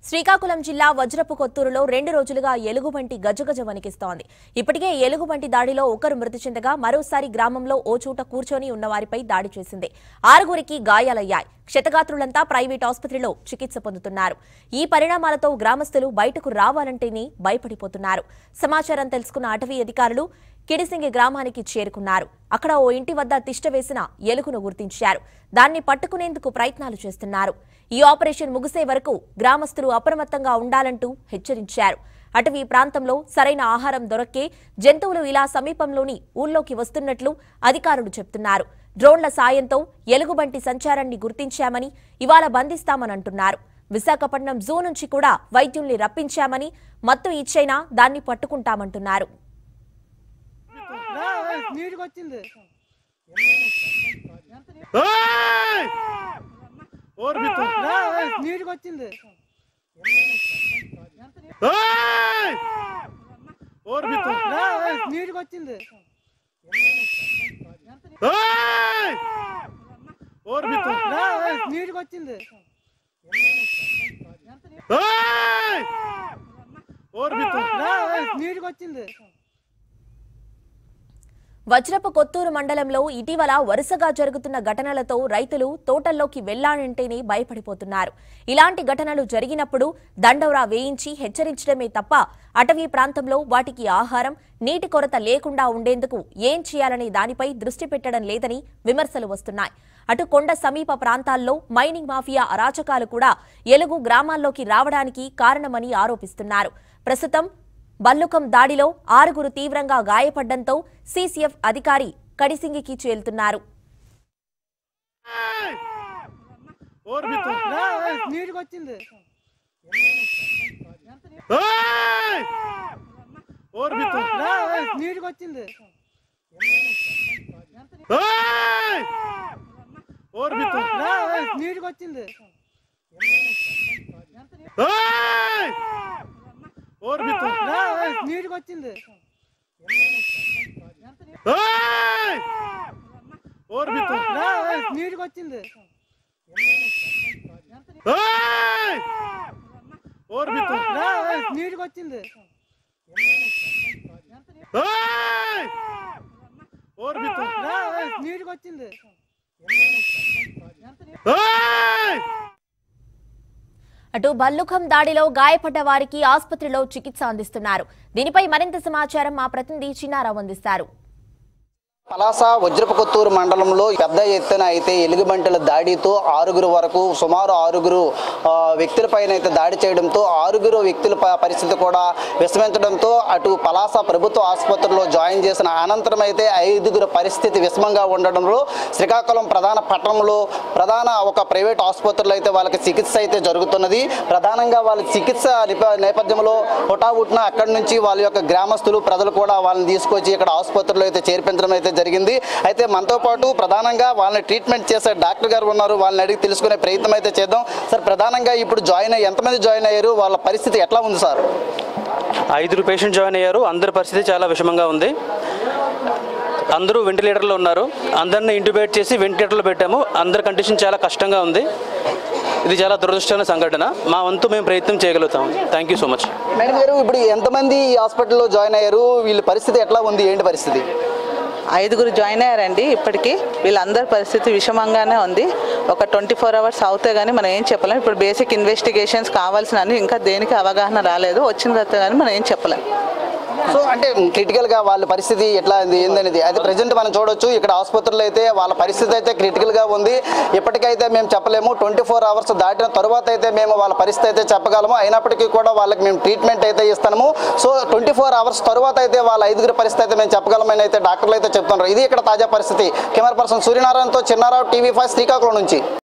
శ్రీకాకుళం జిల్లా వజ్రపు కొత్తూరులో రెండు రోజులుగా ఎలుగుబంటి గజగజ వణికిస్తోంది ఇప్పటికే ఎలుగుబంటి దాడిలో ఒకరు మృతి చెందగా మరోసారి గ్రామంలో ఓ చోట కూర్చొని ఉన్న వారిపై దాడి చేసింది ఆరుగురికి గాయాలయ్యాయి క్షతగాత్రులంతా ప్రైవేట్ ఆసుపత్రిలో చికిత్స పొందుతున్నారు ఈ పరిణామాలతో గ్రామస్తులు బయటకు రావాలంటేనే భయపడిపోతున్నారు సమాచారం తెలుసుకున్న అటవీ అధికారులు కిడిసింగి గ్రామానికి చేరుకున్నారు అక్కడ ఓ ఇంటి వద్ద తిష్ట వేసిన ఎలుకను గుర్తించారు దాన్ని పట్టుకునేందుకు ప్రయత్నాలు చేస్తున్నారు ఈ ఆపరేషన్ ముగిసే వరకు గ్రామస్తులు అప్రమత్తంగా ఉండాలంటూ హెచ్చరించారు అటవీ ప్రాంతంలో సరైన ఆహారం దొరక్కే జంతువులు ఇలా సమీపంలోని ఊళ్ళోకి వస్తున్నట్లు అధికారులు చెప్తున్నారు డ్రోన్ల సాయంతో ఎలుగుబంటి సంచారాన్ని గుర్తించామని ఇవాళ బంధిస్తామని అంటున్నారు విశాఖపట్నం జూ నుంచి కూడా వైద్యుల్ని రప్పించామని మత్తు ఇచ్చైనా దాన్ని పట్టుకుంటామంటున్నారు రా, ఏయ్, నీటికి వచ్చింది ఏయ్! ఓర్ బిత్తు. రా, ఏయ్, నీటికి వచ్చింది ఏయ్! ఓర్ బిత్తు. రా, ఏయ్, నీటికి వచ్చింది ఏయ్! ఓర్ బిత్తు. రా, ఏయ్, నీటికి వచ్చింది ఏయ్! ఓర్ బిత్తు. రా, ఏయ్, నీటికి వచ్చింది వజ్రపు కొత్తూరు మండలంలో ఇటీవల వరుసగా జరుగుతున్న ఘటనలతో రైతులు తోటల్లోకి వెళ్లాలంటేనే భయపడిపోతున్నారు ఇలాంటి ఘటనలు జరిగినప్పుడు దండోరా వేయించి హెచ్చరించడమే తప్ప అటవీ ప్రాంతంలో వాటికి ఆహారం నీటి కొరత లేకుండా ఉండేందుకు ఏం చేయాలనే దానిపై దృష్టి పెట్టడం లేదని విమర్శలు వస్తున్నాయి అటు కొండ సమీప ప్రాంతాల్లో మైనింగ్ మాఫియా అరాచకాలు కూడా ఎలుగు గ్రామాల్లోకి రావడానికి కారణమని ఆరోపిస్తున్నారు ప్రస్తుతం బల్లుకం దాడిలో ఆరుగురు తీవ్రంగా గాయపడ్డంతో సీసీఎఫ్ అధికారి కడిసింగికి చేరుతున్నారు ఏయ్! ఓర్ బిత్తు. రా, ఏయ్, నీటికి వచ్చింది ఏయ్! ఓర్ బిత్తు. రా, ఏయ్, నీటికి వచ్చింది ఏయ్! ఓర్ బిత్తు. రా, ఏయ్, నీటికి వచ్చింది ఏయ్! ఓర్ బిత్తు. రా, ఏయ్, నీటికి వచ్చింది ఏయ్! ఓర్ బిత్తు. రా, ఏయ్, నీటికి వచ్చింది ఏయ్! ఓర్ బిత్తు. రా, ఏయ్, నీటికి వచ్చింది ఏయ్! ఓర్ బిత్తు. రా, ఏయ్, నీటికి వచ్చింది ఏయ్! అటు బల్లుఖం దాడిలో గాయపడ్డ వారికి ఆసుపత్రిలో చికిత్స అందిస్తున్నారు దీనిపై మరింత సమాచారం మా ప్రతినిధి చిన్నారావు అందిస్తారు పలాస వజ్రపకొత్తూరు మండలంలో పెద్ద ఎత్తున అయితే ఎలుగుబంటుల దాడితో ఆరుగురు వరకు సుమారు ఆరుగురు ఆ, వ్యక్తులపైన అయితే దాడి చేయడంతో ఆరుగురు వ్యక్తుల ప- పరిస్థితి కూడా విషమించడంతో అటు పలాస ప్రభుత్వ ఆసుపత్రిలో జాయిన్ చేసిన అనంతరం అయితే ఐదుగురు పరిస్థితి విషమంగా ఉండడంలో శ్రీకాకుళం ప్రధాన పట్టణంలో ప్రధాన ఒక ప్రైవేట్ ఆసుపత్రిలో అయితే వాళ్ళకి చికిత్స అయితే జరుగుతున్నది ప్రధానంగా వాళ్ళ చికిత్స నిప- నేపథ్యంలో హుటాహుటిన అక్కడి నుంచి వాళ్ళ యొక్క గ్రామస్తులు ప్రజలు కూడా వాళ్ళని తీసుకొచ్చి ఇక్కడ ఆసుపత్రిలో అయితే చేర్పించడం అయితే జరిగింది అయితే మనతో పాటు ప్రధానంగా వాళ్ళని ట్రీట్మెంట్ చేసే డాక్టర్ గారు ఉన్నారు వాళ్ళని అడిగి తెలుసుకునే ప్రయత్నం అయితే చేద్దాం సార్ ప్రధానంగా ఇప్పుడు జాయిన్ అయ్యి ఎంతమంది జాయిన్ అయ్యారు వాళ్ళ పరిస్థితి ఎట్లా ఉంది సార్ ఐదుగురు పేషెంట్ జాయిన్ అయ్యారు అందరి పరిస్థితి చాలా విషమంగా ఉంది అందరూ వెంటిలేటర్లో ఉన్నారు అందరిని ఇంటిబేట్ చేసి వెంటిలేటర్లో పెట్టాము అందరి కండిషన్ చాలా కష్టంగా ఉంది ఇది చాలా దురదృష్టమైన సంఘటన మా వంతు మేము ప్రయత్నం చేయగలుగుతాం thank you so much madam గారు ఇప్పుడు ఎంతమంది ఈ హాస్పిటల్లో జాయిన్ అయ్యారు వీళ్ళ పరిస్థితి ఎట్లా ఉంది ఏంటి పరిస్థితి ఐదుగురు జాయిన్ అయ్యారండి ఇప్పటికీ వీళ్ళందరి పరిస్థితి విషమంగానే ఉంది ఒక ట్వంటీ ఫోర్ అవర్స్ అవుతే కానీ మనం ఏం చెప్పలేం ఇప్పుడు బేసిక్ ఇన్వెస్టిగేషన్స్ కావాల్సిన అన్ని ఇంకా దేనికి అవగాహన రాలేదు వచ్చిన తర్వాత కానీ మనం ఏం చెప్పలేం సో అంటే క్రిటికల్ గా వాళ్ళ పరిస్థితి ఎట్లా ఉంది ఏందనేది అయితే ప్రజెంట్ మనం చూడొచ్చు ఇక్కడ ఆసుపత్రిలో అయితే వాళ్ళ పరిస్థితి అయితే క్రిటికల్ గా ఉంది ఇప్పటికైతే మేము చెప్పలేము ట్వంటీ ఫోర్ అవర్స్ దాటిన తర్వాత అయితే మేము వాళ్ళ పరిస్థితి అయితే చెప్పగలము అయినప్పటికీ కూడా వాళ్ళకి మేము ట్రీట్మెంట్ అయితే ఇస్తాము సో ట్వంటీ ఫోర్ అవర్స్ తర్వాత అయితే వాళ్ళ ఐదుగురి పరిస్థితి అయితే మేము చెప్పగలమని అయితే డాక్టర్లు అయితే చెప్తున్నారు ఇది ఇక్కడ తాజా పరిస్థితి కెమెరా పర్సన్ సూర్యనారాయణతో చిన్నారావు టీవీ ఫైవ్ శ్రీకాకుళం నుంచి